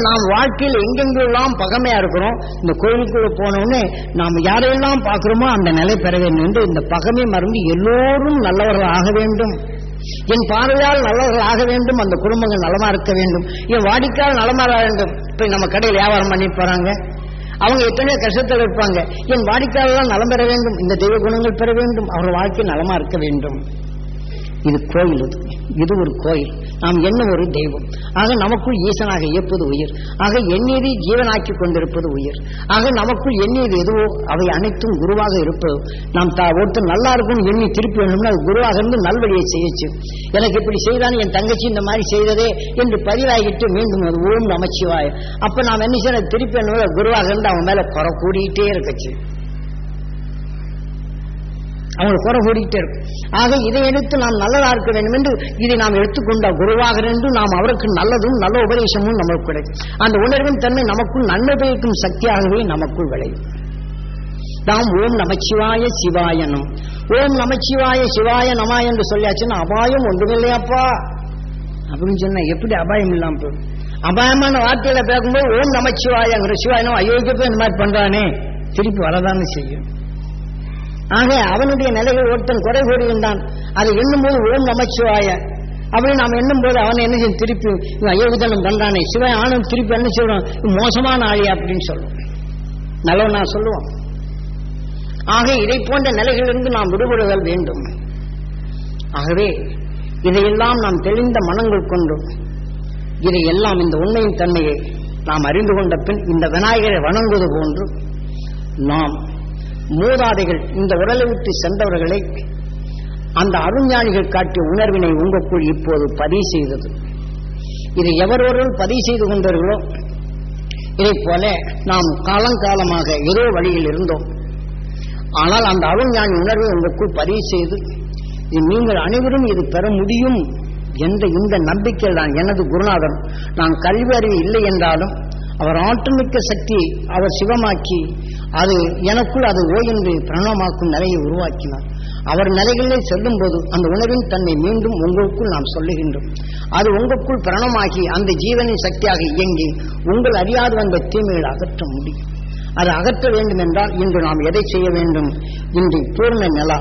நாம் வாழ்க்கையில் எங்கெங்கெல்லாம் பகமையா இருக்கிறோம் இந்த கோயிலுக்குள்ள போனோடனே நாம் யாரையெல்லாம் பார்க்கிறோமோ அந்த நிலை பெற வேண்டும் என்று இந்த பகமை மறந்து எல்லோரும் நல்லவர்கள் ஆக வேண்டும் என் பார்வையால் நல்லவர்கள் ஆக வேண்டும் அந்த குடும்பங்கள் நலமா இருக்க வேண்டும் என் வாடிக்கையால் நலமா இருக்க வேண்டும் இப்ப நம்ம கடையில் வியாபாரம் பண்ணிட்டு போறாங்க அவங்க எத்தனையோ கஷ்டத்தில் இருப்பாங்க என் வாடிக்கையாளர் நலம் பெற வேண்டும் இந்த தெய்வ குணங்கள் பெற வேண்டும் அவர்கள் வாழ்க்கை நலமா இருக்க வேண்டும் இது கோயில் இது இது ஒரு கோயில் நாம் என்ன ஒரு தெய்வம் ஆக நமக்குள் ஈசனாக இயப்பது உயிர் ஆக எண்ணீதி ஜீவனாக்கி கொண்டிருப்பது உயிர் ஆக நமக்குள் எண்ணீது எதுவோ அவை அனைத்தும் குருவாக இருப்பது நாம் தா ஒருத்தர் நல்லா இருக்கும் எண்ணி திருப்பி வேணும்னா அது குருவாக இருந்து நல்வழியை செய்யச்சு எனக்கு இப்படி செய்தான் என் தங்கச்சி இந்த மாதிரி செய்ததே என்று பதிவாகிட்டு மீண்டும் அது ஓம் நமச்சிவாய அப்ப நாம் என்ன செய்யணும் திருப்பி என்ன குருவாக இருந்து அவன் மேல குறை கூடிக்கிட்டே இருக்கச்சு அவங்களுக்கு குறை கூடிக்கிட்டே இருக்கும் ஆக இதை எடுத்து நாம் நல்லதா இருக்க வேண்டும் என்று இதை நாம் எடுத்துக்கொண்ட குருவாக இருந்து நாம் அவருக்கு நல்லதும் நல்ல உபதேசமும் நமக்கு கிடைக்கும் அந்த உணர்வின் தன்மை நமக்குள் நன்மை பயக்கும் சக்தியாகவே நமக்குள் விளையும் நாம் ஓம் நமச்சிவாய சிவாயனம் ஓம் நமச்சிவாய சிவாய நமா என்று சொல்லியாச்சுன்னா அபாயம் ஒன்றுமில்லையாப்பா அப்படின்னு சொன்னா எப்படி அபாயம் இல்லாம போயிடும் அபாயமான வார்த்தையில பேசும்போது ஓம் நமச்சிவாயங்கிற சிவாயனம் அயோக்கியப்ப இந்த மாதிரி பண்றானே திருப்பி வரதானே செய்யும் ஆக அவனுடைய நிலைகள் ஒருத்தன் குறை கூறுகின்றான் அதை எண்ணும்போது ஓம் நமச்சிவாய அப்படி நாம் எண்ணும் போது அவன் என்ன செய்யும் திருப்பி இவன் அயோக்கியத்தனம் பண்றானே சிவன் ஆணும் திருப்பி என்ன சொல்றான் இவன் மோசமான ஆளி அப்படின்னு சொல்லுவோம் நல்லவன் நான் சொல்லுவோம் ஆக இதை போன்ற நிலைகளிலிருந்து நாம் விடுபடுதல் வேண்டும் ஆகவே இதையெல்லாம் நாம் தெளிந்த மனங்கள் கொண்டும் இதையெல்லாம் இந்த உண்மையின் தன்மையை நாம் அறிந்து கொண்ட பின் இந்த விநாயகரை வணங்குவது போன்று நாம் மூதாதைகள் இந்த உடலை விட்டு சென்றவர்களை அந்த அருஞானிகள் காட்டிய உணர்வினை உங்களுக்குள் இப்போது பதிவு செய்தது இதை எவரொருள் பதிவு செய்து கொண்டார்களோ இதை போல நாம் காலங்காலமாக ஏதோ வழியில் இருந்தோம் ஆனால் அந்த அருஞானி உணர்வை உங்களுக்குள் பதிவு செய்து இது நீங்கள் அனைவரும் இது பெற முடியும் என்ற இந்த நம்பிக்கையில் தான் எனது குருநாதர் நான் கல்வி அறிவு இல்லை என்றாலும் அவர் ஆற்றமிக்க சக்தி அவர் சிவமாக்கி அது எனக்குள் அது ஓய்ந்து பிரணவமாக்கும் நிலையை உருவாக்கினார் அவர் நிலைகளிலே செல்லும் போது அந்த உணர்வின் தன்மை மீண்டும் உங்களுக்குள் நாம் சொல்லுகின்றோம் அது உங்களுக்குள் பிரணமாகி அந்த ஜீவனின் சக்தியாக இயங்கி உங்கள் அறியாது வந்த தீமைகளை அகற்ற முடியும் அது அகற்ற வேண்டும் என்றால் இன்று நாம் எதை செய்ய வேண்டும் இன்று பூர்ண நிலா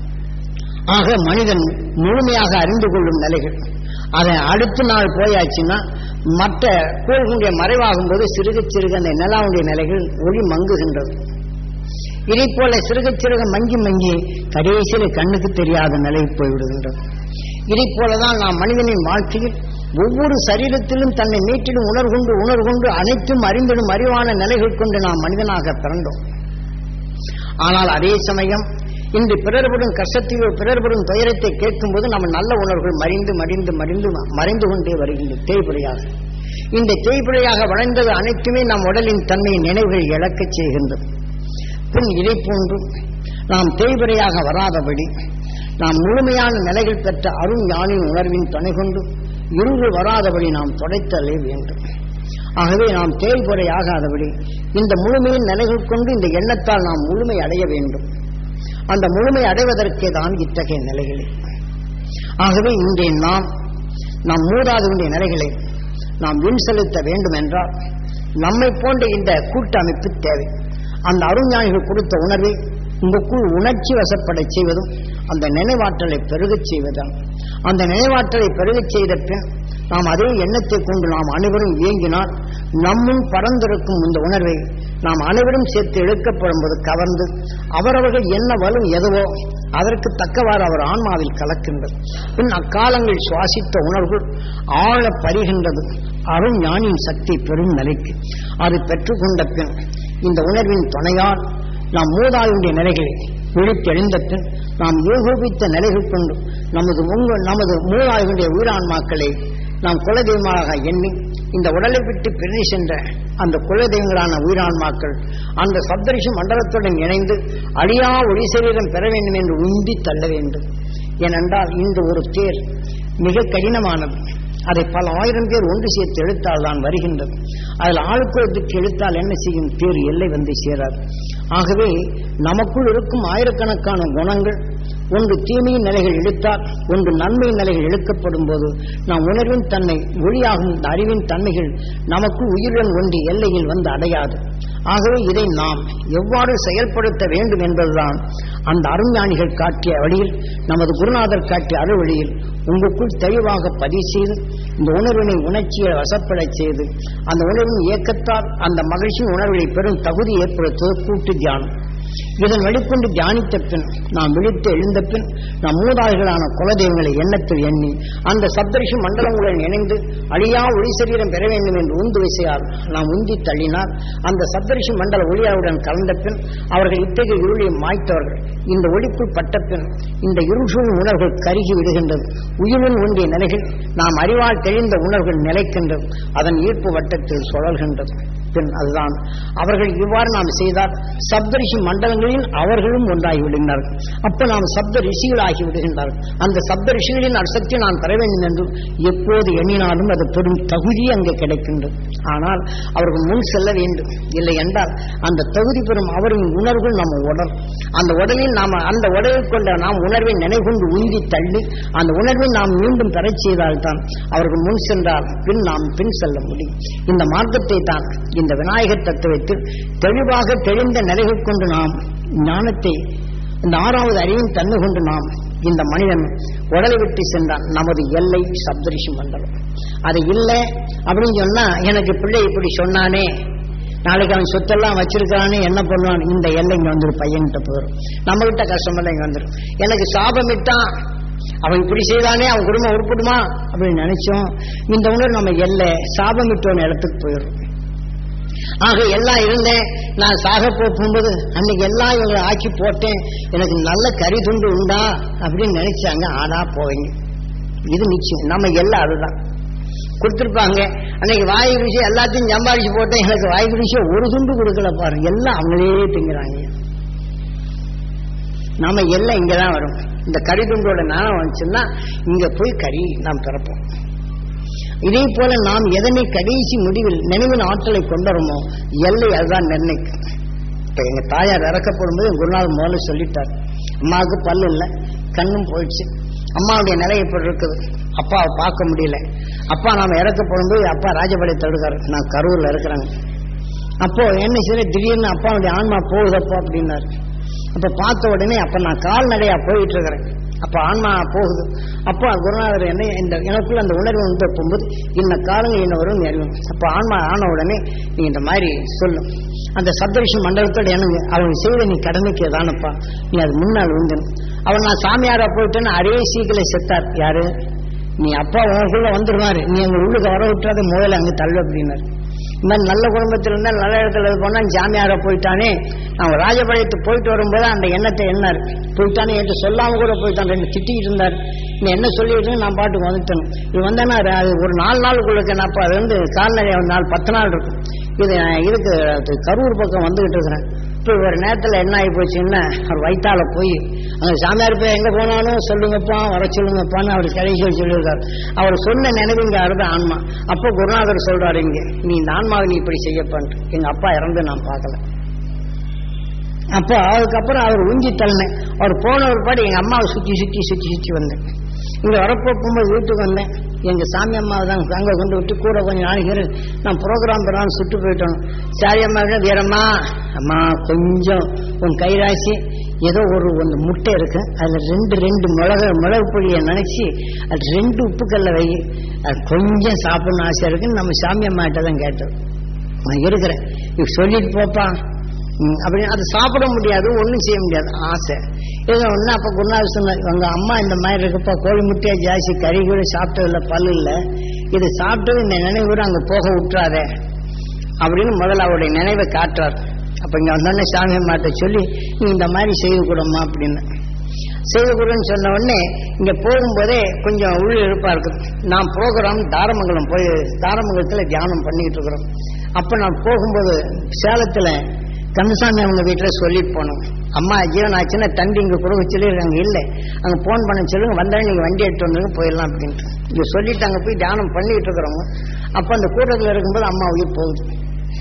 ஆக மனிதன் முழுமையாக அறிந்து கொள்ளும் நிலைகள் அதை அடுத்த நாள் போயாச்சுன்னா மற்ற கோள்களுடைய மறைவாகும் போது சிறுக சிறுக அந்த நிலாவுடைய நிலைகள் ஒளி மங்குகின்றது இதை போல சிறுக சிறுக மங்கி மங்கி கடைசியில் கண்ணுக்கு தெரியாத நிலை போய்விடுகின்றது இதை போலதான் நாம் மனிதனின் வாழ்க்கையில் ஒவ்வொரு சரீரத்திலும் தன்னை மீட்டிடும் உணர்கொண்டு உணர்கொண்டு அனைத்தும் அறிந்திடும் அறிவான நிலைகள் கொண்டு நாம் மனிதனாக பிறந்தோம் ஆனால் அதே சமயம் இன்று பிறர்படும் கஷ்டத்தில் பிறர்படும் துயரத்தை கேட்கும்போது நம்ம நல்ல உணர்வுகள் மறிந்து மடிந்து மடிந்து மறைந்து கொண்டே வருகின்றது தேய்பிழையாக இந்த தேய்பிழையாக வளைந்தது அனைத்துமே நம் உடலின் தன்மையை நினைவுகள் இழக்கச் செய்கின்றது பின் இதை போன்று நாம் தேய்பிழையாக வராதபடி நாம் முழுமையான நிலைகள் பெற்ற அருண் ஞானின் உணர்வின் துணை கொண்டு இருள் வராதபடி நாம் தொடைத்தலே வேண்டும் ஆகவே நாம் தேய்புரை ஆகாதபடி இந்த முழுமையின் நிலைகள் கொண்டு இந்த எண்ணத்தால் நாம் முழுமை அடைய வேண்டும் அந்த முழுமை அடைவதற்கே தான் இத்தகைய நிலைகளே ஆகவே இன்றைய நாம் நாம் மூதாதுடைய நிலைகளை நாம் வின் செலுத்த வேண்டும் என்றால் நம்மை போன்ற இந்த கூட்டமைப்பு தேவை அந்த அருஞானிகள் கொடுத்த உணர்வை உங்களுக்குள் உணர்ச்சி வசப்பட செய்வதும் அந்த நினைவாற்றலை பெருகச் செய்வதும் அந்த நினைவாற்றலை பெருகச் செய்த பின் நாம் அதே எண்ணத்தை கொண்டு நாம் அனைவரும் இயங்கினால் நம்முன் பறந்திருக்கும் இந்த உணர்வை நாம் அனைவரும் சேர்த்து இழுக்கப்படும் போது கவர்ந்து அவரவர்கள் என்ன வலு எதுவோ அதற்கு தக்கவாறு அவர் ஆன்மாவில் கலக்கின்றது பின் அக்காலங்கள் சுவாசித்த உணர்வுகள் ஆழ பறிகின்றது அருண் ஞானியின் சக்தி பெரும் நிலைக்கு அது பெற்றுக்கொண்ட பின் இந்த உணர்வின் துணையால் நாம் மூதாளுடைய நிலைகளை விழித்தெழுந்த பின் நாம் ஏகோபித்த நிலைகள் கொண்டு நமது உங்கள் நமது மூதாளுடைய உயிரான்மாக்களை நாம் குலதெய்வமாக எண்ணி இந்த உடலை விட்டு பிரிந்து சென்ற அந்த குலதெய்வங்களான உயிரான்மாக்கள் அந்த சப்தரிஷி மண்டலத்துடன் இணைந்து அழியா ஒளி சரீரம் பெற வேண்டும் என்று உந்தி தள்ள வேண்டும் ஏனென்றால் இந்த ஒரு தேர் மிக கடினமானது அதை பல ஆயிரம் பேர் ஒன்று சேர்த்து எழுத்தால் தான் வருகின்றது அதில் ஆளுக்குறதுக்கு எழுத்தால் என்ன செய்யும் தேர் எல்லை வந்து சேராது ஆகவே நமக்குள் இருக்கும் ஆயிரக்கணக்கான குணங்கள் ஒன்று தீமையின் நிலைகள் இழுத்தால் ஒன்று நன்மையின் நிலைகள் இழுக்கப்படும் போது நாம் உணர்வின் தன்மை ஒளியாகும் இந்த அறிவின் தன்மைகள் நமக்கு உயிருடன் ஒன்றி எல்லையில் வந்து அடையாது ஆகவே இதை நாம் எவ்வாறு செயல்படுத்த வேண்டும் என்பதுதான் அந்த அருஞானிகள் காட்டிய வழியில் நமது குருநாதர் காட்டிய அருள் வழியில் உங்களுக்குள் தெளிவாக பதிவு செய்து இந்த உணர்வினை உணர்ச்சியை வசப்படச் செய்து அந்த உணர்வின் இயக்கத்தால் அந்த மகிழ்ச்சியின் உணர்வை பெறும் தகுதி ஏற்படுத்துவது கூட்டு தியானம் இதன் வெளிக்கொண்டு தியானித்த பின் நாம் விழித்து எழுந்த பின் நம் மூதாதைகளான குலதெய்வங்களை எண்ணத்தில் எண்ணி அந்த சப்தரிஷி மண்டலங்களுடன் இணைந்து அழியா ஒளி சரீரம் பெற வேண்டும் என்று உந்து விசையால் நாம் உந்தி தள்ளினால் அந்த சப்தரிஷி மண்டல ஒளியாவுடன் கலந்த பின் அவர்கள் இத்தகைய இருளை மாய்த்தவர்கள் இந்த ஒளிக்குள் பட்ட பின் இந்த இருள் உணர்வுகள் கருகி விடுகின்றது உயிருடன் ஒன்றிய நிலைகள் நாம் அறிவால் தெளிந்த உணர்வுகள் நிலைக்கின்றது அதன் ஈர்ப்பு வட்டத்தில் சுழல்கின்றது பின் அதுதான் அவர்கள் இவ்வாறு நாம் செய்தால் சப்தரிஷி மண்டலங்களில் அவர்களும் ஒன்றாகி விடுகிறார்கள் அப்ப நாம் சப்த ரிஷிகளாகி விடுகின்றார்கள் அந்த சப்த ரிஷிகளின் அசக்தி நான் பெற வேண்டும் என்று எப்போது எண்ணினாலும் அது பெரும் தகுதி அங்கே கிடைக்கின்றது ஆனால் அவர்கள் முன் செல்ல வேண்டும் இல்லை என்றால் அந்த தகுதி பெறும் அவரின் உணர்வுகள் நம்ம உடல் அந்த உடலில் நாம் அந்த உடலில் கொண்ட நாம் உணர்வை நினைவுகொண்டு உந்தி தள்ளி அந்த உணர்வை நாம் மீண்டும் பெறச் செய்தால்தான் அவர்கள் முன் சென்றால் பின் நாம் பின் செல்ல முடியும் இந்த மார்க்கத்தை தான் இந்த விநாயகர் தத்துவத்தில் தெளிவாக தெளிந்த நிலைகள் கொண்டு நாம் ஞானத்தை இந்த ஆறாவது அறிவின் தன்மை கொண்டு நாம் இந்த மனிதன் உடலை விட்டு சென்றான் நமது எல்லை சப்தரிஷி மண்டலம் அது இல்லை அப்படின்னு சொன்னா எனக்கு பிள்ளை இப்படி சொன்னானே நாளைக்கு அவன் சொத்தெல்லாம் வச்சிருக்கானே என்ன பண்ணுவான் இந்த எல்லை இங்க வந்துடும் பையன்கிட்ட போயிடும் நம்ம கிட்ட கஷ்டமெல்லாம் இங்க வந்துடும் எனக்கு சாபமிட்டான் அவன் இப்படி செய்தானே அவன் குடும்பம் உருப்படுமா அப்படின்னு நினைச்சோம் இந்த உணர்வு நம்ம எல்லை சாபமிட்டோன்னு இடத்துக்கு போயிடும் ஆக எல்லாம் இருந்தேன் நான் சாக போகும்போது அன்னைக்கு எல்லாம் இவங்களை ஆக்கி போட்டேன் எனக்கு நல்ல கறி துண்டு உண்டா அப்படின்னு நினைச்சாங்க ஆனா போவீங்க இது நிச்சயம் நம்ம எல்லாம் அதுதான் கொடுத்துருப்பாங்க அன்னைக்கு வாய் ருசி எல்லாத்தையும் சம்பாதிச்சு போட்டேன் எனக்கு வாய் ருசியை ஒரு துண்டு கொடுக்கல பாருங்க எல்லாம் அவங்களே திங்கிறாங்க நாம எல்லாம் இங்கதான் வரும் இந்த கறி துண்டோட நாணம் வந்துச்சுன்னா இங்க போய் கறி நாம் பிறப்போம் இதே போல நாம் எதனை கடைசி முடிவில் நினைவின் ஆற்றலை கொண்டுறோமோ எல்லை அதுதான் நிர்ணயிக்கும் இப்ப எங்க தாயார் இறக்கப்படும் போது என் குருநாள் முதல்ல சொல்லிட்டார் அம்மாவுக்கு பல்லு இல்லை கண்ணும் போயிடுச்சு அம்மாவுடைய நிலை இப்படி இருக்குது அப்பாவை பார்க்க முடியல அப்பா நாம இறக்கப்படும் போது அப்பா ராஜபாளையத்தில் இருக்காரு நான் கரூர்ல இருக்கிறேங்க அப்போ என்ன செய்ய திடீர்னு அப்பாவுடைய ஆன்மா போகுதப்போ அப்படின்னாரு அப்ப பார்த்த உடனே அப்ப நான் கால்நடையா போயிட்டு இருக்கிறேன் அப்ப ஆன்மா போகுது அப்போ குருநாதர் என்ன இந்த எனக்குள்ள அந்த உணர்வு வந்து போகும்போது இந்த காலங்கள் என்ன வரும் அறிவும் அப்ப ஆன்மா ஆன உடனே நீ இந்த மாதிரி சொல்லும் அந்த சப்தரிஷி மண்டலத்தோட எனக்கு அவங்க செய்த நீ கடமைக்கு தானப்பா நீ அது முன்னால் வந்து அவன் நான் சாமியாரா போயிட்டேன்னு அரே சீக்கிர செத்தார் யாரு நீ அப்பா உனக்குள்ள வந்துருவாரு நீ எங்க உள்ளுக்கு வர விட்டுறாத முதல்ல அங்க தள்ளு அப்படின்னாரு இந்த மாதிரி நல்ல குடும்பத்தில் இருந்தால் நல்ல இடத்துல போனா ஜாமியார போயிட்டானே அவன் ராஜபாளையத்துக்கு போயிட்டு வரும்போது அந்த எண்ணத்தை எண்ணார் போயிட்டானே என்று சொல்லாம கூட போயிட்டான் ரெண்டு திட்டிக்கிட்டு இருந்தார் நீ என்ன சொல்லிட்டு நான் பாட்டுக்கு வந்துட்டேன் இது வந்தானா அது ஒரு நாலு நாளுக்குள்ள நான் அது வந்து கால்நடை ஒரு நாள் பத்து நாள் இருக்கும் இது இதுக்கு அது கரூர் பக்கம் வந்துகிட்டு இருக்கிறேன் இப்போ ஒரு நேரத்தில் என்ன ஆகி போச்சுன்னா அவர் வயிற்றால போய் அங்கே சாமியார் போய் எங்கே போனாலும் சொல்லுங்கப்பா வர சொல்லுங்கப்பான்னு அவர் கடைசி சொல்லியிருக்காரு அவர் சொன்ன நினைவுங்க அறுத ஆன்மா அப்போ குருநாதர் சொல்றாரு இங்கே நீ இந்த ஆன்மாவை நீ இப்படி செய்யப்பான்ட்டு எங்க அப்பா இறந்து நான் பார்க்கல அப்போ அதுக்கப்புறம் அவர் உஞ்சி தள்ளினேன் அவர் போன ஒரு பாடு எங்க அம்மாவை சுற்றி சுற்றி சுற்றி சுற்றி வந்தேன் இங்க வரப்போ போகும்போது வீட்டுக்கு வந்தேன் எங்க சாமி அம்மாவை தான் அங்கே கொண்டு விட்டு கூட கொஞ்சம் நாளைக்கு நான் ப்ரோக்ராம் பெறான்னு சுட்டு போயிட்டோம் சாரி அம்மா வீரம்மா அம்மா கொஞ்சம் உன் கைராசி ஏதோ ஒரு ஒன்று முட்டை இருக்கு அதுல ரெண்டு ரெண்டு மிளகு மிளகு பொடியை நினைச்சு அது ரெண்டு உப்புக்கல்ல வை அது கொஞ்சம் சாப்பிடணும் ஆசை இருக்குன்னு நம்ம சாமி அம்மா கிட்ட தான் கேட்டோம் நான் இருக்கிறேன் இப்ப சொல்லிட்டு போப்பா அப்படின்னு அது சாப்பிட முடியாது ஒன்றும் செய்ய முடியாது ஆசை ஏதோ ஒன்று அப்போ குருநாதர் சொன்னார் உங்க அம்மா இந்த மாதிரி இருக்குப்பா கோழி முட்டையா ஜாஸ்தி கறி கூட சாப்பிட்டதில்ல பல்லு இல்லை இது சாப்பிட்டது இந்த நினைவு கூட அங்கே போக விட்டுறாதே அப்படின்னு முதல்ல அவருடைய நினைவை காட்டுறார் அப்போ இங்கே வந்தோடனே சாமி அம்மாட்ட சொல்லி நீ இந்த மாதிரி செய்து கூடம்மா அப்படின்னு செய்து கூடன்னு சொன்ன உடனே இங்கே போகும்போதே கொஞ்சம் உள்ள இருப்பா இருக்குது நான் ப்ரோக்ராம் தாரமங்கலம் போய் தாரமங்கலத்தில் தியானம் பண்ணிக்கிட்டு இருக்கிறோம் அப்போ நான் போகும்போது சேலத்தில் கந்தசாமி அவங்க வீட்டில் சொல்லிட்டு போனோம் அம்மா ஜீவன் ஆச்சுன்னா தண்டி இங்கே கொடுக்க சொல்லி அங்கே இல்லை அங்கே ஃபோன் பண்ண சொல்லுங்க வந்தாலும் நீங்கள் வண்டி எடுத்து வந்துருங்க போயிடலாம் அப்படின்ட்டு இங்கே சொல்லிட்டு அங்கே போய் தியானம் பண்ணிக்கிட்டு இருக்கிறவங்க அப்போ அந்த கூட்டத்தில் இருக்கும்போது அம்மா உயிர் போகுது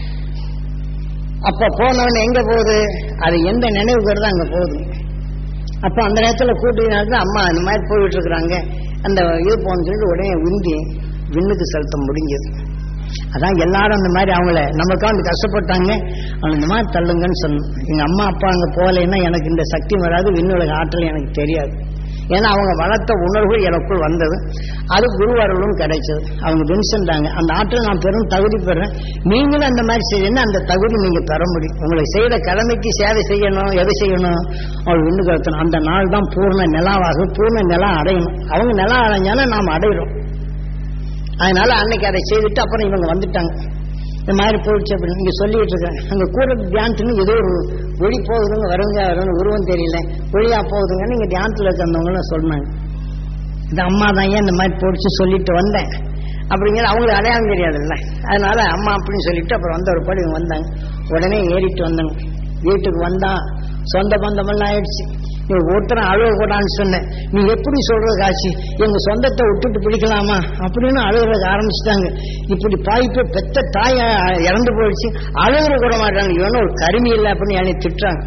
அப்போ போனவொடனே எங்கே போகுது அது எந்த நினைவுக்கு வருதோ அங்கே போகுது அப்ப அந்த நேரத்துல கூட்டிய நேரத்துல அம்மா இந்த மாதிரி போயிட்டு இருக்கிறாங்க அந்த இது போன்னு சொல்லிட்டு உடனே உந்தி விண்ணுக்கு செலுத்த முடிஞ்சது அதான் எல்லாரும் அந்த மாதிரி அவங்கள நமக்காக கஷ்டப்பட்டாங்க அவங்க இந்த மாதிரி தள்ளுங்கன்னு சொன்னோம் எங்க அம்மா அப்பா அங்க போகலைன்னா எனக்கு இந்த சக்தி வராது விண்ணுலக ஆற்றல் எனக்கு தெரியாது ஏன்னா அவங்க வளர்த்த உணர்வு எனக்குள் வந்தது அது குருவர்களும் கிடைச்சது அவங்க வின்சென்றாங்க அந்த ஆற்றல் நான் பெரும் தகுதி பெறேன் நீங்களும் அந்த மாதிரி செய்யணும் அந்த தகுதி நீங்க பெற முடியும் உங்களுக்கு செய்த கடமைக்கு சேவை செய்யணும் எதை செய்யணும் அவங்க விண்ணு கழுத்தணும் அந்த நாள் தான் பூர்ண நிலாவாக பூர்ண நிலா அடையணும் அவங்க நிலா அடைஞ்சாலும் நாம் அடையிறோம் அதனால அன்னைக்கு அதை செய்துட்டு அப்புறம் இவங்க வந்துட்டாங்க இந்த மாதிரி போயிடுச்சு அப்படின்னு இங்க சொல்லிட்டு இருக்கேன் அங்க கூட தியானத்துன்னு ஏதோ ஒரு ஒளி போகுதுங்க வருங்க வருங்க உருவம் தெரியல ஒளியா போகுதுங்கன்னு இங்க தியானத்துல இருக்கிறவங்களும் சொன்னாங்க இந்த அம்மா தான் ஏன் இந்த மாதிரி போடிச்சு சொல்லிட்டு வந்தேன் அப்படிங்கிற அவங்களுக்கு அடையாளம் தெரியாதுல்ல அதனால அம்மா அப்படின்னு சொல்லிட்டு அப்புறம் வந்த ஒரு படி இவங்க வந்தாங்க உடனே ஏறிட்டு வந்தாங்க வீட்டுக்கு வந்தா சொந்த பந்தமெல்லாம் ஆயிடுச்சு நீ ஒருத்தரும் அழுக கூடான்னு சொன்னேன் நீ எப்படி சொல்றது காட்சி எங்க சொந்தத்தை விட்டுட்டு பிடிக்கலாமா அப்படின்னு அழுகிறதுக்கு ஆரம்பிச்சுட்டாங்க இப்படி பாய்ப்பு பெத்த தாய் அஹ், இறந்து போயிடுச்சு அழுகிற கூட மாட்டாங்க இவனும் ஒரு கருமி இல்லை அப்படின்னு என்னை திட்டுறாங்க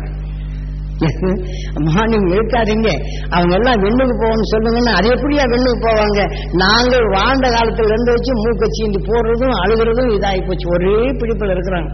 அம்மா நீங்க இருக்காதீங்க அவங்க எல்லாம் வெண்ணுக்கு போகணும்னு சொல்லுங்கன்னா அது எப்படியா வெண்ணுக்கு போவாங்க நாங்கள் வாழ்ந்த காலத்துல இருந்து வச்சு மூக்க சீண்டி போடுறதும் அழுகிறதும் இதாகி போச்சு ஒரே பிடிப்பில் இருக்கிறாங்க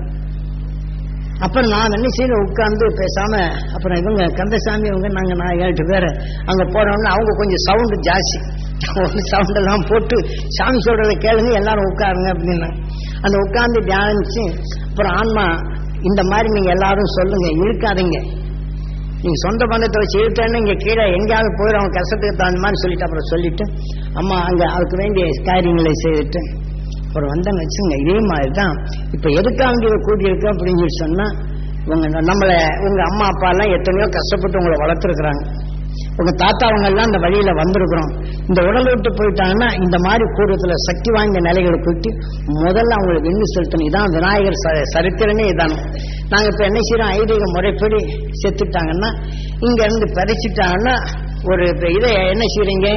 அப்புறம் நான் என்ன செய்ய உட்கார்ந்து பேசாம அப்புறம் இவங்க கந்தசாமி இவங்க நாங்க நான் ஏழு பேர் அங்க போனோம்னா அவங்க கொஞ்சம் சவுண்டு ஜாஸ்தி சவுண்ட் எல்லாம் போட்டு சாமி சொல்றதை கேளுங்க எல்லாரும் உட்காருங்க அப்படின்னா அந்த உட்கார்ந்து தியானிச்சு அப்புறம் ஆன்மா இந்த மாதிரி நீங்க எல்லாரும் சொல்லுங்க இழுக்காதீங்க நீங்க சொந்த பந்தத்தை வச்சு இழுத்தேன்னு இங்க கீழே எங்கேயாவது போயிடும் அவங்க கஷ்டத்துக்கு தகுந்த மாதிரி சொல்லிட்டு அப்புறம் சொல்லிட்டு அம்மா அங்க அதுக்கு வேண்டிய காரியங்களை செய்துட்டு அப்புறம் வந்தேன்னு வச்சுங்க இதே மாதிரி தான் இப்ப எதுக்காக இதை கூட்டியிருக்கு அப்படின்னு சொல்லி சொன்னா உங்க நம்மள உங்க அம்மா அப்பா எல்லாம் எத்தனையோ கஷ்டப்பட்டு உங்களை வளர்த்துருக்குறாங்க உங்க தாத்தா அவங்க எல்லாம் அந்த வழியில வந்திருக்கிறோம் இந்த உடல் விட்டு போயிட்டாங்கன்னா இந்த மாதிரி கூட்டத்துல சக்தி வாய்ந்த நிலைகளை கூட்டி முதல்ல அவங்களை விண்ணு செலுத்தணும் இதான் விநாயகர் ச- சரித்திரமே இதான் நாங்க இப்ப என்ன செய்யறோம் ஐதீக முறைப்படி செத்துட்டாங்கன்னா இங்க இருந்து பறிச்சுட்டாங்கன்னா ஒரு இப்ப இதை என்ன செய்றீங்க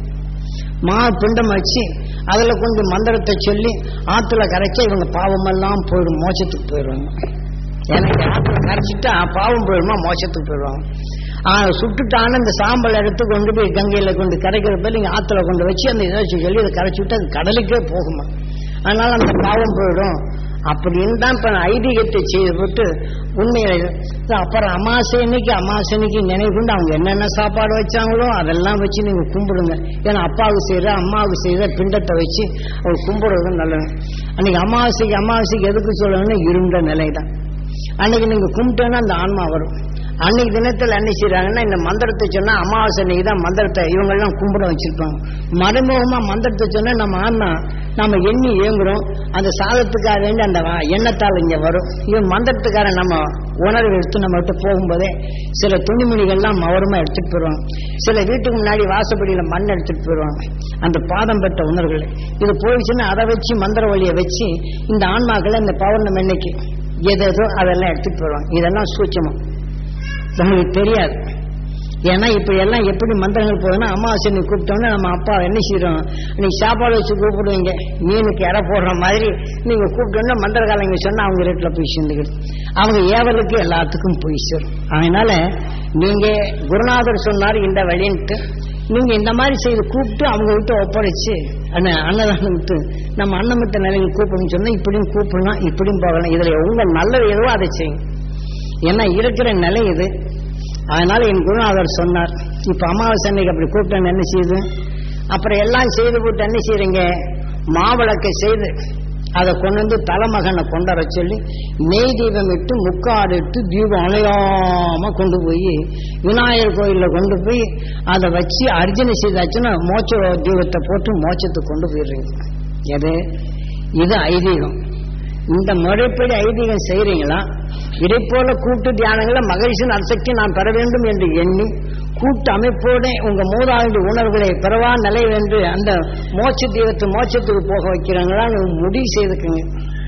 மா பிண்டம் வச்சு அதுல கொண்டு மந்திரத்தை சொல்லி ஆத்துல கரைச்சா இவங்க பாவமெல்லாம் போயிடும் மோட்சத்துக்கு போயிடுவாங்க எனக்கு ஆத்துல கரைச்சிட்டா பாவம் போயிடுமா மோட்சத்துக்கு போயிடுவாங்க ஆனா சுட்டுட்டான இந்த சாம்பல் எடுத்து கொண்டு போய் கங்கையில கொண்டு கரைக்கிற பேர் நீங்க ஆத்துல கொண்டு வச்சு அந்த இதை சொல்லி அதை கரைச்சி விட்டு அது கடலுக்கே போகுமா அதனால அந்த பாவம் போயிடும் அப்படின்னு தான் இப்ப ஐதீகத்தை செய்து போட்டு உண்மையில இது அப்புறம் அமாசை அன்னைக்கு அமாசை அன்னைக்கு நினைவு கொண்டு அவங்க என்னென்ன சாப்பாடு வச்சாங்களோ அதெல்லாம் வச்சு நீங்க கும்பிடுங்க ஏன்னா அப்பாவுக்கு செய்யற அம்மாவுக்கு செய்யற பிண்டத்தை வச்சு அவங்க கும்பிடுறது நல்லது அன்னைக்கு அமாவாசைக்கு அமாவாசைக்கு எதுக்கு சொல்லணும்னா இருண்ட நிலை தான் அன்னைக்கு நீங்க கும்பிட்டோன்னா அந்த ஆன்மா வரும் அன்னைக்கு தினத்துல என்ன செய்யறாங்கன்னா இந்த மந்திரத்தை சொன்னா அமாவாசை அன்னைக்கு தான் மந்திரத்தை இவங்க எல்லாம் கும்பிட வச்சிருப்பாங்க மறைமுகமா மந்திரத்தை சொன்னா நம்ம ஆன்மா நம்ம எண்ணி ஏங்குறோம் அந்த சாதத்துக்காக வேண்டி அந்த வா- எண்ணத்தால் இங்க வரும் இவன் மந்திரத்துக்கார நம்ம உணர்வு எடுத்து நம்ம விட்டு போகும்போதே சில துணிமணிகள்லாம் மவரமா எடுத்துட்டு போயிடுவாங்க சில வீட்டுக்கு முன்னாடி வாசப்படியில மண் எடுத்துட்டு போயிடுவாங்க அந்த பாதம் பெற்ற உணர்வுகள் இது போயிடுச்சுன்னா அதை வச்சு மந்திர வழியை வச்சு இந்த ஆன்மாக்களை இந்த பௌர்ணமி அன்னைக்கு எதோ அதெல்லாம் எடுத்துட்டு போயிடுவாங்க இதெல்லாம் சூட்சமம் நம்மளுக்கு தெரியாது ஏன்னா இப்ப எல்லாம் எப்படி மந்திரங்கள் போகுதுன்னா அமாவாசை நீ கூப்பிட்டோன்னே நம்ம அப்பா என்ன செய்யறோம் நீங்க சாப்பாடு வச்சு கூப்பிடுவீங்க மீனுக்கு இற போடுற மாதிரி நீங்க கூப்பிட்டோன்னா மந்திரகாலங்க சொன்னா அவங்க ரேட்ல போய் சேர்ந்துக்கிடும் அவங்க ஏவலுக்கு எல்லாத்துக்கும் போய் சேரும் அதனால நீங்க குருநாதர் சொன்னார் இந்த வழின்ட்டு நீங்க இந்த மாதிரி செய்து கூப்பிட்டு அவங்க விட்டு ஒப்படைச்சு அண்ணன் அன்னதானம் விட்டு நம்ம அன்னமிட்ட நிலையை கூப்பிடணும்னு சொன்னா இப்படியும் கூப்பிடலாம் இப்படியும் போகலாம் இதுல உங்க நல்லது எதுவோ அதை செய்யுங்க ஏன்னா இருக்கிற நிலை இது அதனால என் குருநாதர் சொன்னார் இப்ப அமாவாசை அன்னைக்கு அப்படி கூப்பிட்டு என்ன செய்யுது அப்புறம் எல்லாம் செய்து போட்டு என்ன செய்றீங்க மாவிளக்கை செய்து அதை கொண்டு வந்து தலைமகனை கொண்டாட சொல்லி நெய் தீபம் இட்டு முக்காடு இட்டு தீபம் அணையாம கொண்டு போய் விநாயகர் கோயில்ல கொண்டு போய் அதை வச்சு அர்ஜுனை செய்தாச்சுன்னா மோட்ச தீபத்தை போட்டு மோட்சத்துக்கு கொண்டு போயிடுறீங்க எது இது ஐதீகம் இந்த முறைப்படி ஐதீகம் செய்றீங்களா இதை போல கூட்டு தியானங்களை மகிழ்ச்சியின் அசக்தி நான் பெற வேண்டும் என்று எண்ணி கூட்டு அமைப்போட உங்க மூதாண்டு உணர்வுகளை பெறவா நிலை என்று அந்த மோட்ச தீபத்து மோட்சத்துக்கு போக வைக்கிறாங்களா முடிவு செய்துக்குங்க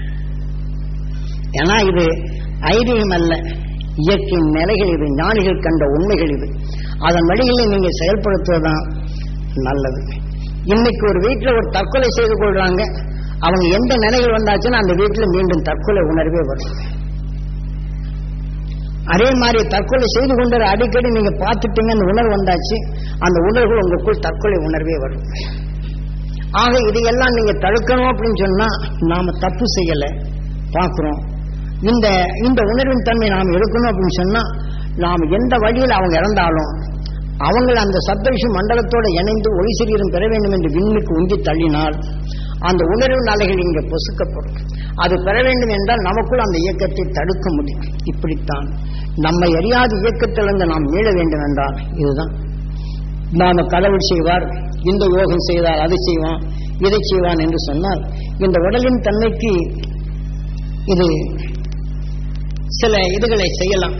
ஏன்னா இது ஐதீகம் அல்ல இயற்கையின் நிலைகள் இது ஞானிகள் கண்ட உண்மைகள் இது அதன் வழிகளை நீங்க செயல்படுத்துவதுதான் நல்லது இன்னைக்கு ஒரு வீட்டுல ஒரு தற்கொலை செய்து கொள்றாங்க அவங்க எந்த நிலைகள் வந்தாச்சுன்னா அந்த வீட்டுல மீண்டும் தற்கொலை உணர்வே வரும் அதே மாதிரி தற்கொலை செய்து கொண்டு அடிக்கடி நீங்க பார்த்துட்டீங்க அந்த உணர்வு வந்தாச்சு அந்த உணர்வு உங்களுக்குள் தற்கொலை உணர்வே வரும் ஆக இதையெல்லாம் நீங்க தடுக்கணும் அப்படின்னு சொன்னா நாம தப்பு செய்யல பார்க்கிறோம் இந்த இந்த உணர்வின் தன்மை நாம் எடுக்கணும் அப்படின்னு சொன்னா நாம் எந்த வழியில் அவங்க இறந்தாலும் அவங்கள் அந்த சப்தரிஷி மண்டலத்தோட இணைந்து ஒளி சரீரம் பெற வேண்டும் என்று விண்ணுக்கு உந்தி தள்ளினால் அந்த உணர்வு நிலைகள் இங்கே பொசுக்கப்படும் அது பெற வேண்டும் என்றால் நமக்குள் அந்த இயக்கத்தை தடுக்க முடியும் இப்படித்தான் நம்மை அறியாத இயக்கத்திலிருந்து நாம் மீள வேண்டும் என்றால் இதுதான் நாம கடவுள் செய்வார் இந்த யோகம் செய்தால் அதை செய்வான் இதை செய்வான் என்று சொன்னால் இந்த உடலின் தன்மைக்கு இது சில இதுகளை செய்யலாம்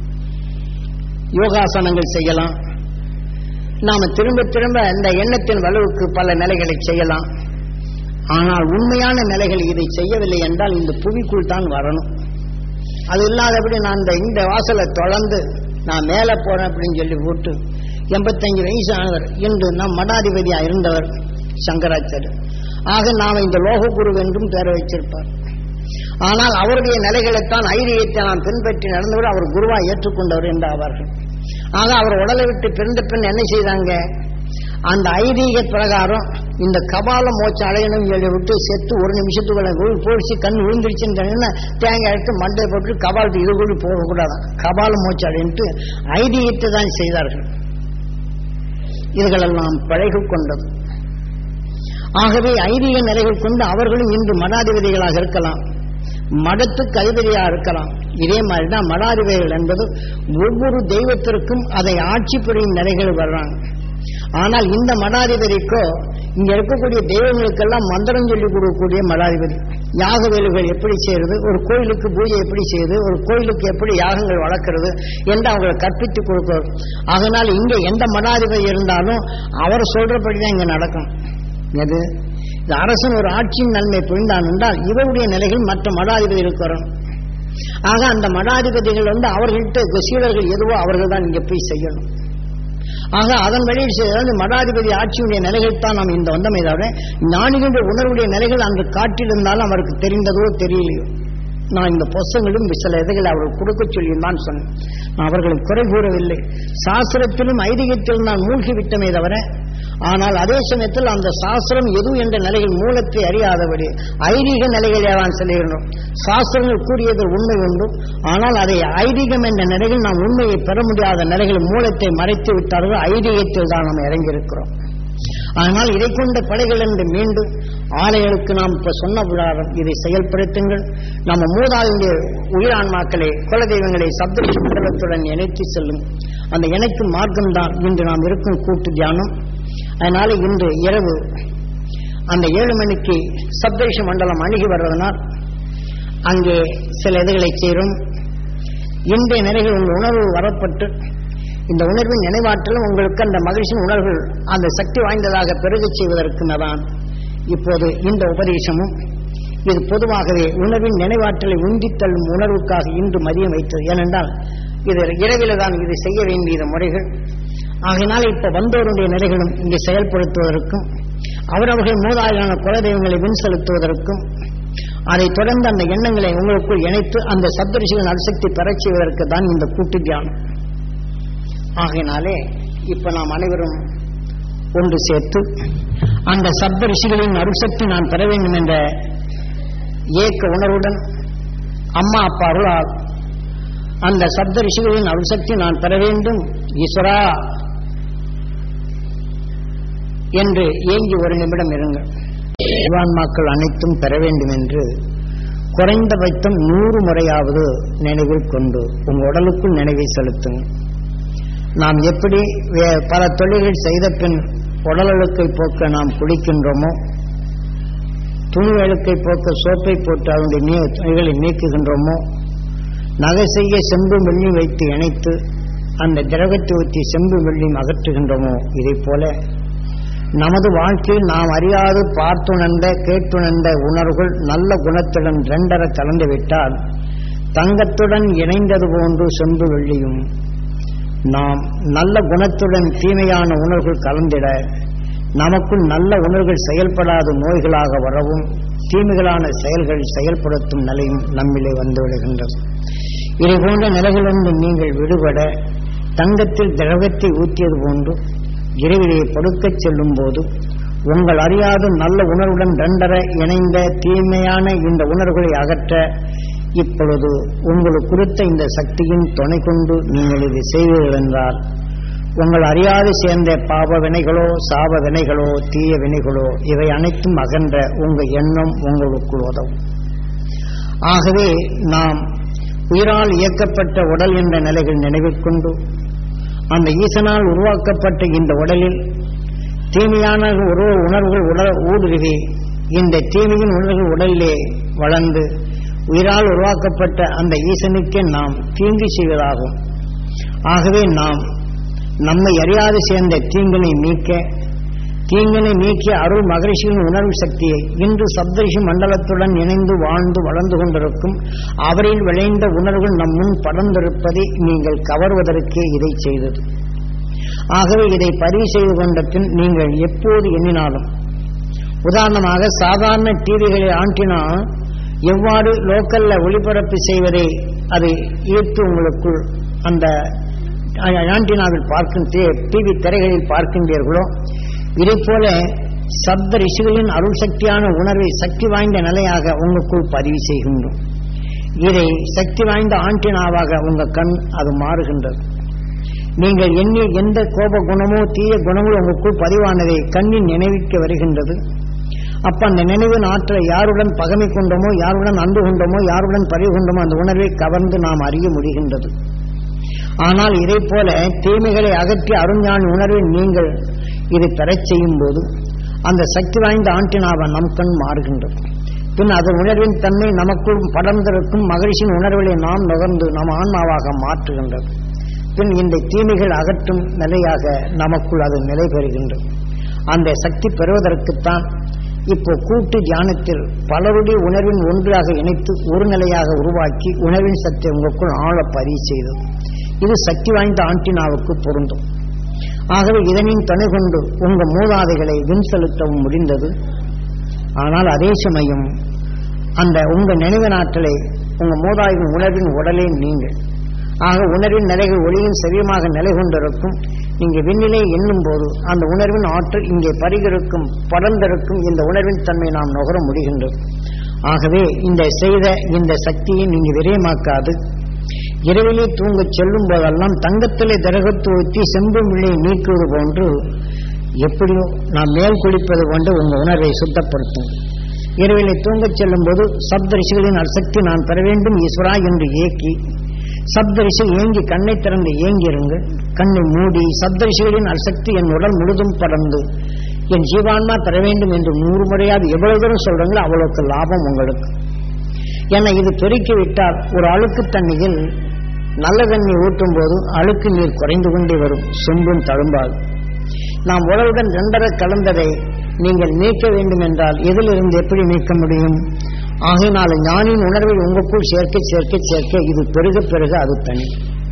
யோகாசனங்கள் செய்யலாம் நாம திரும்ப திரும்ப இந்த எண்ணத்தின் வலுவுக்கு பல நிலைகளை செய்யலாம் ஆனால் உண்மையான நிலைகள் இதை செய்யவில்லை என்றால் இந்த புவிக்குள் தான் வரணும் அது இல்லாதபடி நான் இந்த இந்த வாசலை தொடர்ந்து நான் மேலே போறேன் அப்படின்னு சொல்லி போட்டு எண்பத்தஞ்சு வயசு ஆனவர் இன்று நம் மடாதிபதியா இருந்தவர் சங்கராச்சாரியர் ஆக நாம் இந்த லோககுரு என்றும் பேர வச்சிருப்பார் ஆனால் அவருடைய நிலைகளைத்தான் ஐரியத்தை நாம் பின்பற்றி நடந்தவர் அவர் குருவா ஏற்றுக்கொண்டவர் என்று ஆவார்கள் ஆக அவர் உடலை விட்டு பிறந்த பின் என்ன செய்தாங்க அந்த ஐதீக பிரகாரம் இந்த கபால மோச்சம் அடையணும் சொல்லி விட்டு செத்து ஒரு நிமிஷத்துக்குள்ள போயிடுச்சு கண் விழுந்துருச்சுன்னு தேங்காய் எடுத்து மண்டை போட்டு கபாலத்து இது கூட போகக்கூடாதான் கபால மோச்சம் அடையிட்டு ஐதீகத்தை தான் செய்தார்கள் இதுகளெல்லாம் பழகு கொண்டது ஆகவே ஐதீக நிலைகள் கொண்டு அவர்களும் இன்று மடாதிபதிகளாக இருக்கலாம் மடத்துக்கு அதிபதியாக இருக்கலாம் இதே மாதிரிதான் மடாதிபதிகள் என்பது ஒவ்வொரு தெய்வத்திற்கும் அதை ஆட்சி புரியும் நிலைகள் வர்றாங்க ஆனால் இந்த மடாதிபதிக்கோ இங்க இருக்கக்கூடிய தெய்வங்களுக்கெல்லாம் மந்திரம் சொல்லி கொடுக்கக்கூடிய மடாதிபதி யாக வேலுகள் எப்படி செய்யறது ஒரு கோயிலுக்கு பூஜை எப்படி செய்யுது ஒரு கோயிலுக்கு எப்படி யாகங்கள் வளர்க்கறது என்று அவங்களை கற்பித்து கொடுக்கிறது அதனால் இங்க எந்த மடாதிபதி இருந்தாலும் அவர் சொல்றபடிதான் இங்க நடக்கும் எது இந்த அரசன் ஒரு ஆட்சியின் நன்மை புரிந்தான் என்றால் இவருடைய நிலைகள் மற்ற மடாதிபதிகளுக்கு வரும் ஆக அந்த மடாதிபதிகள் வந்து அவர்கள்ட்ட சீடர்கள் எதுவோ அவர்கள் தான் இங்க போய் செய்யணும் ஆக அதன் வழியில் செய்தால் மடாதிபதி ஆட்சியுடைய நிலைகள் தான் நாம் இந்த வந்தமை தவிர ஞானிகளுடைய உணர்வுடைய நிலைகள் அன்று காட்டியிருந்தாலும் அவருக்கு தெரிந்ததோ தெரியலையோ நான் இந்த புஸ்தங்களும் சில இதுகளை அவர்கள் கொடுக்க சொல்லியும் தான் சொன்னேன் நான் அவர்களை குறை கூறவில்லை சாஸ்திரத்திலும் ஐதீகத்திலும் நான் மூழ்கி விட்டமே தவிர ஆனால் அதே சமயத்தில் அந்த சாஸ்திரம் எது என்ற நிலையில் மூலத்தை அறியாதபடி ஐதீக நிலைகளை நான் சொல்லுகின்றோம் சாஸ்திரங்கள் கூறியது உண்மை உண்டு ஆனால் அதை ஐதீகம் என்ற நிலையில் நாம் உண்மையை பெற முடியாத நிலையில் மூலத்தை மறைத்து விட்டார்கள் ஐதீகத்தில் தான் நாம் இறங்கியிருக்கிறோம் ஆனால் இதை கொண்ட படைகள் என்று மீண்டும் ஆலைகளுக்கு நாம் இப்ப சொன்ன விழாரம் இதை செயல்படுத்துங்கள் நம்ம மூதாதைய உயிரான்மாக்களை குலதெய்வங்களை சப்தரிஷி மண்டலத்துடன் இணைத்து செல்லும் அந்த இணைக்கும் மார்க்கம்தான் இன்று நாம் இருக்கும் கூட்டு தியானம் அதனால இன்று இரவு அந்த ஏழு மணிக்கு சப்தரிஷி மண்டலம் அணுகி வருவதனால் அங்கே சில இதுகளை செய்கிறோம் இன்றைய நிலையில் உங்கள் உணர்வு வரப்பட்டு இந்த உணர்வின் நினைவாற்றலும் உங்களுக்கு அந்த மகிழ்ச்சியின் உணர்வுகள் அந்த சக்தி வாய்ந்ததாக பெருகச் செய்வதற்கு தான் இப்போது இந்த உபதேசமும் இது பொதுவாகவே உணர்வின் நினைவாற்றலை உந்தித் தள்ளும் உணர்வுக்காக இன்று மதியம் வைத்தது ஏனென்றால் இது இரவில தான் இது செய்ய வேண்டிய முறைகள் ஆகையினால் இப்ப வந்தோருடைய நிலைகளும் இங்கே செயல்படுத்துவதற்கும் அவரவர்கள் மூதாயிலான குலதெய்வங்களை வின் செலுத்துவதற்கும் அதை தொடர்ந்து அந்த எண்ணங்களை உங்களுக்குள் இணைத்து அந்த சப்தரிசிகளின் அரிசக்தி பெறச் செய்வதற்கு தான் இந்த கூட்டு தியானம் ஆகையினாலே இப்ப நாம் அனைவரும் ஒன்று சேர்த்து அந்த சப்த ரிஷிகளின் அருசக்தி நான் பெற வேண்டும் என்ற ஏக்க உணர்வுடன் அம்மா அப்பா அருளால் அந்த சப்த ரிஷிகளின் அருசக்தி நான் பெற வேண்டும் ஈஸ்வரா என்று ஏங்கி ஒரு நிமிடம் இருங்கள் மக்கள் அனைத்தும் பெற வேண்டும் என்று குறைந்தபட்சம் நூறு முறையாவது நினைவில் கொண்டு உங்க உடலுக்குள் நினைவை செலுத்துங்கள் நாம் எப்படி பல தொழில்கள் செய்த பின் உடலழுக்கை போக்க நாம் குளிக்கின்றோமோ துணி அழுக்கை போக்க சோப்பை போட்டு அதனுடைய நீ துணிகளை நீக்குகின்றோமோ நகை செய்ய செம்பு வெள்ளி வைத்து இணைத்து அந்த திரவத்தை ஊற்றி செம்பு வெள்ளியும் அகற்றுகின்றோமோ இதை போல நமது வாழ்க்கையில் நாம் அறியாது பார்த்துணர்ந்த கேட்டுணர்ந்த உணர்வுகள் நல்ல குணத்துடன் ரெண்டர கலந்து விட்டால் தங்கத்துடன் இணைந்தது போன்று செம்பு வெள்ளியும் நாம் நல்ல குணத்துடன் தீமையான உணர்வுகள் கலந்திட நமக்குள் நல்ல உணர்வுகள் செயல்படாத நோய்களாக வரவும் தீமைகளான செயல்கள் செயல்படுத்தும் நிலையும் நம்மிலே வந்து விடுகின்றது இதை போன்ற நிலைகளிலிருந்து நீங்கள் விடுபட தங்கத்தில் திரவத்தை ஊற்றியது போன்று இரவிலே படுக்கச் செல்லும் போது உங்கள் அறியாத நல்ல உணர்வுடன் ரெண்டர இணைந்த தீமையான இந்த உணர்வுகளை அகற்ற இப்பொழுது உங்களுக்கு கொடுத்த இந்த சக்தியின் துணை கொண்டு நீங்கள் இதை செய்வீர்கள் என்றால் உங்கள் அறியாது சேர்ந்த பாவ வினைகளோ சாப வினைகளோ தீய வினைகளோ இவை அனைத்தும் அகன்ற உங்கள் எண்ணம் உங்களுக்குள் உதவும் ஆகவே நாம் உயிரால் இயக்கப்பட்ட உடல் என்ற நிலைகள் நினைவில் கொண்டு அந்த ஈசனால் உருவாக்கப்பட்ட இந்த உடலில் தீமையான ஒரு உணர்வுகள் உடல் ஊடுருவி இந்த தீமையின் உணர்வுகள் உடலிலே வளர்ந்து உயிரால் உருவாக்கப்பட்ட அந்த ஈசனுக்கே நாம் தீங்கு செய்வதாகும் ஆகவே நாம் நம்மை அறியாது சேர்ந்த தீங்கினை நீக்க தீங்கினை நீக்கிய அருள் மகரிஷியின் உணர்வு சக்தியை இன்று சப்தரிஷி மண்டலத்துடன் இணைந்து வாழ்ந்து வளர்ந்து கொண்டிருக்கும் அவரில் விளைந்த உணர்வுகள் நம் முன் படர்ந்திருப்பதை நீங்கள் கவர்வதற்கே இதை செய்தது ஆகவே இதை பதிவு செய்து கொண்ட பின் நீங்கள் எப்போது எண்ணினாலும் உதாரணமாக சாதாரண டிவிகளில் ஆண்டினா எவ்வாறு லோக்கல்ல ஒளிபரப்பு செய்வதை அது ஈர்த்து உங்களுக்குள் அந்த ஆண்டினாவில் பார்க்கும் டிவி திரைகளில் பார்க்கின்றீர்களோ இதை போல சப்த ரிஷிகளின் அருள் சக்தியான உணர்வை சக்தி வாய்ந்த நிலையாக உங்களுக்குள் பதிவு செய்கின்றோம் இதை சக்தி வாய்ந்த ஆண்டினாவாக உங்க கண் அது மாறுகின்றது நீங்கள் எண்ணி எந்த கோப குணமோ தீய குணமோ உங்களுக்குள் பதிவானதை கண்ணின் நினைவிக்க வருகின்றது அப்ப அந்த நினைவின் ஆற்றலை யாருடன் பகமை கொண்டோமோ யாருடன் அன்பு கொண்டோமோ யாருடன் பதிவு கொண்டோமோ அந்த உணர்வை கவர்ந்து நாம் அறிய முடிகின்றது ஆனால் இதை போல தீமைகளை அகற்றி அருஞான உணர்வை நீங்கள் இதை பெறச் செய்யும் போது அந்த சக்தி வாய்ந்த ஆண்டினாவ நம் கண் மாறுகின்றது பின் அது உணர்வின் தன்மை நமக்குள் படர்ந்திருக்கும் மகிழ்ச்சியின் உணர்வுகளை நாம் நுகர்ந்து நம் ஆன்மாவாக மாற்றுகின்றது பின் இந்த தீமைகள் அகற்றும் நிலையாக நமக்குள் அது நிலை பெறுகின்றது அந்த சக்தி பெறுவதற்குத்தான் இப்போ கூட்டு தியானத்தில் பலருடைய உணர்வின் ஒன்றாக இணைத்து ஒரு நிலையாக உருவாக்கி உணர்வின் சக்தி உங்களுக்குள் ஆழ பதிவு செய்தது இது சக்தி வாய்ந்த ஆண்டினாவுக்கு பொருந்தும் ஆகவே இதனின் துணை கொண்டு உங்க மூதாதைகளை வின் செலுத்தவும் முடிந்தது ஆனால் அதே சமயம் அந்த உங்க நினைவு நாட்களை உங்க மூதாதையின் உணர்வின் உடலே நீங்கள் ஆக உணர்வின் நிலைகள் ஒளியின் செவியமாக நிலை கொண்டிருக்கும் நீங்க விண்ணிலை எண்ணும் போது அந்த உணர்வின் ஆற்றல் இங்கே பரிகிருக்கும் படர்ந்திருக்கும் இந்த உணர்வின் தன்மை நாம் நுகர முடிகின்றது ஆகவே இந்த செய்த இந்த சக்தியை நீங்க விரயமாக்காது இரவிலே தூங்கச் செல்லும் போதெல்லாம் தங்கத்திலே திரகத்து ஊற்றி செம்பு வில்லை நீக்குவது போன்று எப்படியோ நாம் மேல் குளிப்பது போன்று உங்க உணர்வை சுத்தப்படுத்தும் இரவிலே தூங்கச் செல்லும் போது சப்த ரிஷிகளின் அசக்தி நான் பெற வேண்டும் ஈஸ்வரா என்று ஏக்கி சப்தரிஷி ஏங்கி கண்ணை திறந்து ஏங்கிருங்க கண்ணை மூடி சப்தரிஷிகளின் அசக்தி என் உடல் முழுதும் படர்ந்து என் ஜீவான்மா பெற வேண்டும் என்று நூறு முறையாவது எவ்வளவு தூரம் சொல்றீங்களோ அவ்வளவுக்கு லாபம் உங்களுக்கு ஏன்னா இது பெருக்கி விட்டால் ஒரு அழுக்கு தண்ணியில் நல்ல தண்ணி ஊற்றும் போது அழுக்கு நீர் குறைந்து கொண்டே வரும் சொம்பும் தழும்பாது நாம் உடலுடன் ரெண்டரை கலந்ததை நீங்கள் நீக்க வேண்டும் என்றால் எதிலிருந்து எப்படி நீக்க முடியும் ஆகையினால ஞானின் உணர்வை உங்களுக்குள் சேர்க்க சேர்க்க சேர்க்க இது பெருக பெருக அது தனி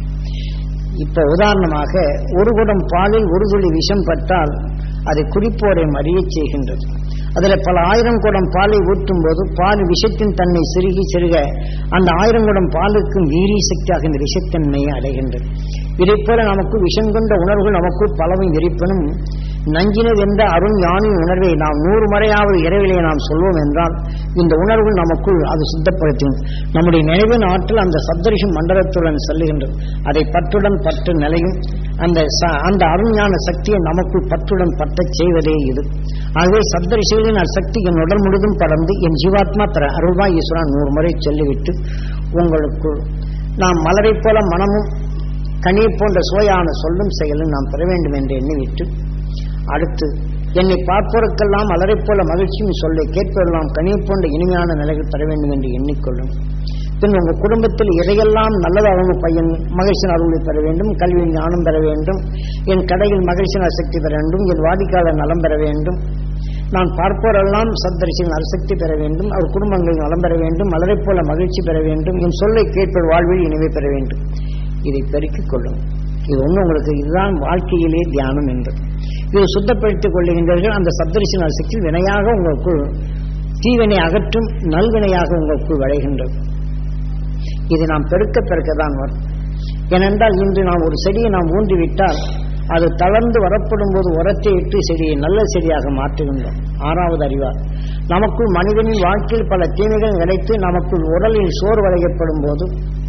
இப்ப உதாரணமாக ஒரு குடம் பாலில் ஒரு துளி விஷம் பட்டால் அதை குறிப்போரை மறியச் செய்கின்றது அதுல பல ஆயிரம் குடம் பாலை ஊற்றும் போது பால் விஷத்தின் தன்மை சிறுகி சிறுக அந்த ஆயிரம் குடம் பாலுக்கும் வீரிய சக்தியாக இந்த விஷத்தன்மையை அடைகின்றது இதை போல நமக்கு விஷம் கொண்ட உணர்வுகள் நமக்குள் பலவும் இருப்பினும் நஞ்சினது என்ற அருண் ஞானின் உணர்வை நாம் நூறு முறையாவது இரவிலே நாம் சொல்வோம் என்றால் இந்த உணர்வு நமக்குள் அது சுத்தப்படுத்தும் நம்முடைய நினைவின் ஆற்றல் அந்த சப்தரிஷி மண்டலத்துடன் செல்லுகின்றது அதை பற்றுடன் பற்று நிலையும் அந்த அந்த அருஞான சக்தியை நமக்குள் பற்றுடன் பற்றச் செய்வதே இது ஆகவே சப்தரிஷிகளின் சக்தி என் உடல் முழுதும் படர்ந்து என் ஜீவாத்மா பெற அருள்வாய் ஈஸ்வரா நூறு முறை சொல்லிவிட்டு உங்களுக்குள் நாம் மலரை போல மனமும் கனி போன்ற சுவையான சொல்லும் செயலும் நாம் பெற வேண்டும் என்று எண்ணிவிட்டு அடுத்து என்னை பார்ப்போருக்கெல்லாம் அலரை போல மகிழ்ச்சியும் சொல்லை கேட்பதெல்லாம் கனி போன்ற இனிமையான நிலைகள் பெற வேண்டும் என்று எண்ணிக்கொள்ளும் பின் உங்க குடும்பத்தில் எதையெல்லாம் நல்லது அவங்க பையன் மகிழ்ச்சியின் அருளை பெற வேண்டும் கல்வி ஞானம் பெற வேண்டும் என் கடையில் மகிழ்ச்சியின் சக்தி பெற வேண்டும் என் வாடிக்கையாளர் நலம் பெற வேண்டும் நான் பார்ப்போரெல்லாம் சத்தரிசியின் அரசக்தி பெற வேண்டும் அவர் குடும்பங்களில் நலம் பெற வேண்டும் மலரை போல மகிழ்ச்சி பெற வேண்டும் என் சொல்லை கேட்பது வாழ்வில் இனிமை பெற வேண்டும் இதை பெருக்கிக் கொள்ளும் இது ஒன்று உங்களுக்கு இதுதான் வாழ்க்கையிலே தியானம் என்பது இது சுத்தப்படுத்திக் கொள்ளுகின்றீர்கள் அந்த சப்தரிசியின் சக்தி வினையாக உங்களுக்குள் தீவினை அகற்றும் நல்வினையாக உங்களுக்குள் விளைகின்றது இது நாம் பெருக்க பெருக்க தான் வரும் ஏனென்றால் இன்று நாம் ஒரு செடியை நாம் ஊன்றிவிட்டால் அது தளர்ந்து வரப்படும் போது உரத்தை இட்டு செடியை நல்ல செடியாக மாற்றுகின்றோம் ஆறாவது அறிவார் நமக்குள் மனிதனின் வாழ்க்கையில் பல தீமைகள் நிலைத்து நமக்குள் உடலில் சோறு வளையப்படும் போது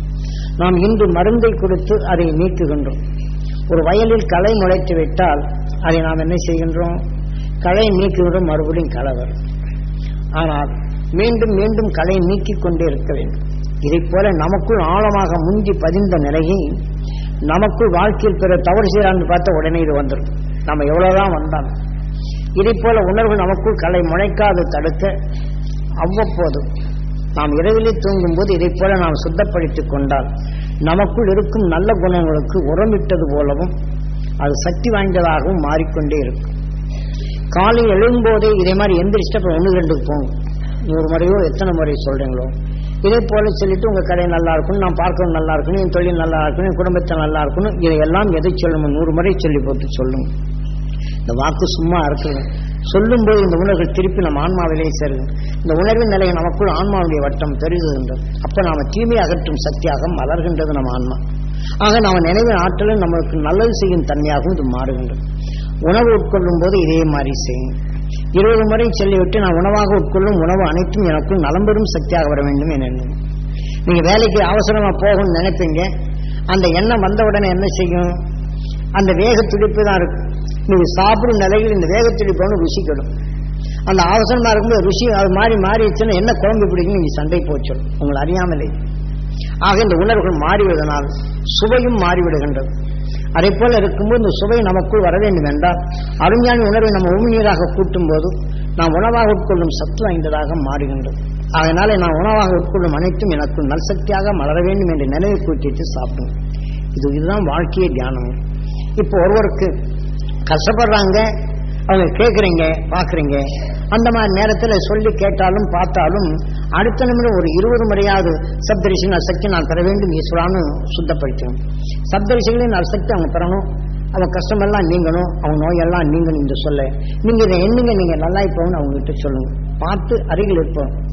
நாம் இன்று மருந்தை கொடுத்து அதை நீக்குகின்றோம் ஒரு வயலில் களை முளைத்து விட்டால் அதை நாம் என்ன செய்கின்றோம் களை நீக்குகின்றோம் மறுபடியும் களை வரும் ஆனால் மீண்டும் மீண்டும் களை நீக்கிக் கொண்டே இருக்க வேண்டும் இதைப் போல நமக்குள் ஆழமாக முந்தி பதிந்த நிலையை நமக்குள் வாழ்க்கையில் பிற தவறு செய்யறான்னு பார்த்த உடனே இது வந்துடும் நம்ம எவ்வளவுதான் வந்தாலும் இதைப் போல உணர்வு நமக்குள் களை முளைக்காது தடுக்க அவ்வப்போது நாம் இரவிலே தூங்கும் போது இதைப் போல நாம் சுத்தப்படுத்திக் கொண்டால் நமக்குள் இருக்கும் நல்ல குணங்களுக்கு உரமிட்டது போலவும் அது சக்தி வாய்ந்ததாகவும் மாறிக்கொண்டே இருக்கும் காலை எழும்போதே இதே மாதிரி எந்திரிச்சிட்டு அப்புறம் ஒன்று ரெண்டுக்கு போங்க நூறு முறையோ எத்தனை முறை சொல்றீங்களோ இதே போல சொல்லிட்டு உங்க கடை நல்லா இருக்கணும் நான் பார்க்கவும் நல்லா இருக்கணும் என் தொழில் நல்லா இருக்கணும் என் குடும்பத்தை நல்லா இருக்கணும் இதையெல்லாம் எதை சொல்லணும் நூறு முறை சொல்லி போட்டு சொல்லுங்க இந்த வாக்கு சும்மா இருக்குது சொல்லும்போது இந்த உணர்வுகள் திருப்பி நம்ம ஆன்மாவிலே சேருது இந்த உணர்வின் நிலையை நமக்குள் ஆன்மாவுடைய வட்டம் பெருகுகின்றது அப்ப நாம தீமை அகற்றும் சக்தியாக மலர்கின்றது நம்ம ஆன்மா ஆக நாம நினைவின் ஆற்றலும் நமக்கு நல்லது செய்யும் தன்மையாகவும் இது மாறுகின்றது உணவு உட்கொள்ளும் போது இதே மாதிரி செய்யும் இருபது முறை சொல்லிவிட்டு நான் உணவாக உட்கொள்ளும் உணவு அனைத்தும் எனக்குள் நலம் பெறும் சக்தியாக வர வேண்டும் என எண்ணுங்க நீங்க வேலைக்கு அவசரமா போகணும்னு நினைப்பீங்க அந்த எண்ணம் வந்த உடனே என்ன செய்யும் அந்த வேக துடிப்பு தான் இருக்கு நீங்க சாப்பிடும் நிலையில் இந்த வேக துடிப்பு வந்து ருசிக்கணும் அந்த அவசரமா இருக்கும்போது ருசி அது மாறி மாறிடுச்சுன்னா என்ன குழம்பு பிடிக்கும் நீங்க சண்டை போச்சிடும் உங்களை அறியாமலே ஆக இந்த உணர்வுகள் மாறிவிடுவதனால் சுவையும் மாறிவிடுகின்றது அதே போல இருக்கும்போது இந்த சுவை நமக்குள் வர வேண்டும் என்றால் அருஞானி உணர்வை நம்ம உமிழ்நீராக கூட்டும் போது நாம் உணவாக உட்கொள்ளும் சத்து வாய்ந்ததாக மாறுகின்றது அதனால நான் உணவாக உட்கொள்ளும் அனைத்தும் எனக்கு நல்சக்தியாக மலர வேண்டும் என்று நினைவு கூட்டிட்டு சாப்பிடுங்க இது இதுதான் வாழ்க்கையை தியானம் இப்போ ஒருவருக்கு கஷ்டப்படுறாங்க அவங்க கேட்குறீங்க பார்க்குறீங்க அந்த மாதிரி நேரத்தில் சொல்லி கேட்டாலும் பார்த்தாலும் அடுத்த நிமிடம் ஒரு இருபது முறையாவது சப்தரிசின் அசக்தி நான் பெற வேண்டும் ஈஸ்வரான்னு சுத்தப்படுத்தணும் சப்தரிசிகளின் அசக்தி அவங்க பெறணும் அவன் கஷ்டமெல்லாம் நீங்கணும் அவங்க நோயெல்லாம் நீங்கணும் என்று சொல்ல நீங்க இதை எண்ணுங்க நீங்க நல்லா இப்போன்னு அவங்க கிட்ட சொல்லுங்க பார்த்து அருகில் இருப்போம்